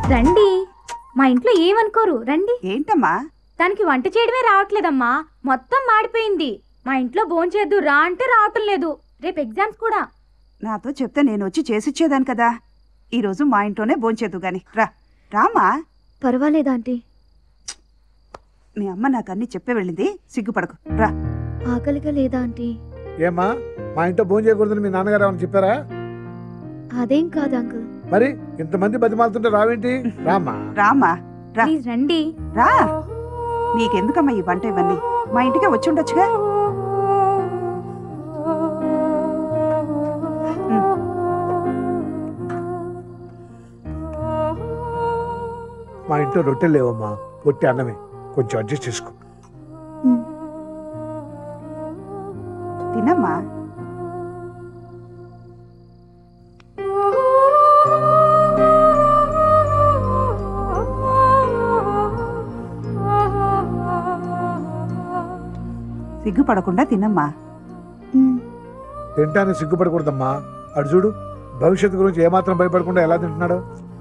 రండి మా ఇంట్లో ఏమనుకోరు రండి ఏంటమ్మా దానికి వంట చేయడమే రావట్లేదమ్మా మొత్తం మాడిపోయింది మా ఇంట్లో భోంచేద్దు రా అంటే రావటం లేదు రేపు ఎగ్జామ్స్ కూడా నాతో చెప్తే నేను వచ్చి చేసిచ్చేదాన్ని కదా ఈరోజు మా ఇంట్లోనే భోంచేద్దు గాని రా రామా పర్వాలేదా ఆంటీ మీ అమ్మ నాకు అన్ని చెప్పే వెళ్ళింది సిగ్గుపడకు రా ఆకలిగా లేదా ఆంటీ ఏమ్మా మా ఇంట్లో భోజనం చేయకూడదని మీ నాన్నగారు ఏమని చెప్పారా అదేం కాదు అంకుల్ మరి ఇంతమంది బతిమాలుతుంటే రావేంటి రామ్మా రామా రా ప్లీజ్ రండి రా నీకెందుకమ్మా ఈ వంట ఇవన్నీ మా ఇంటికే వచ్చి ఉండొచ్చుగా మా ఇంట్లో రొట్టెలు లేవమ్మా ఒట్టి అన్నమే కొంచెం అడ్జస్ట్ చేసుకో తినమ్మా సిగ్గుపడకుండా తినమ్మా తింటానికి సిగ్గుపడకూడదమ్మా అటు చూడు భవిష్యత్తు గురించి ఏమాత్రం భయపడకుండా ఎలా తింటున్నాడు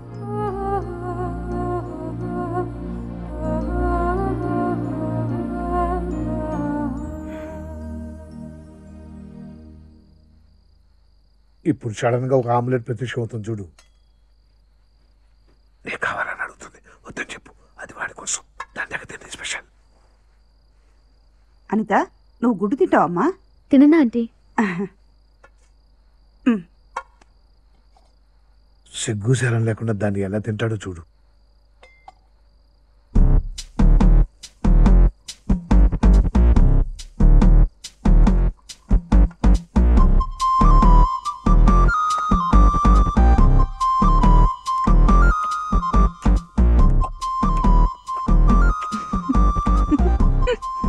ఇప్పుడు సడన్ గా ఒక ఆమ్లెట్ ప్రత్యక్షం అవుతుంది చూడు నీకు కావాలని అడుగుతుంది వద్దని చెప్పు అది వాడి కోసం దాని దగ్గర తింది స్పెషల్ అనిత నువ్వు గుడ్డు తింటావమ్మా తిననా ఆంటీ సిగ్గు శరం లేకుండా దాన్ని ఎలా తింటాడో చూడు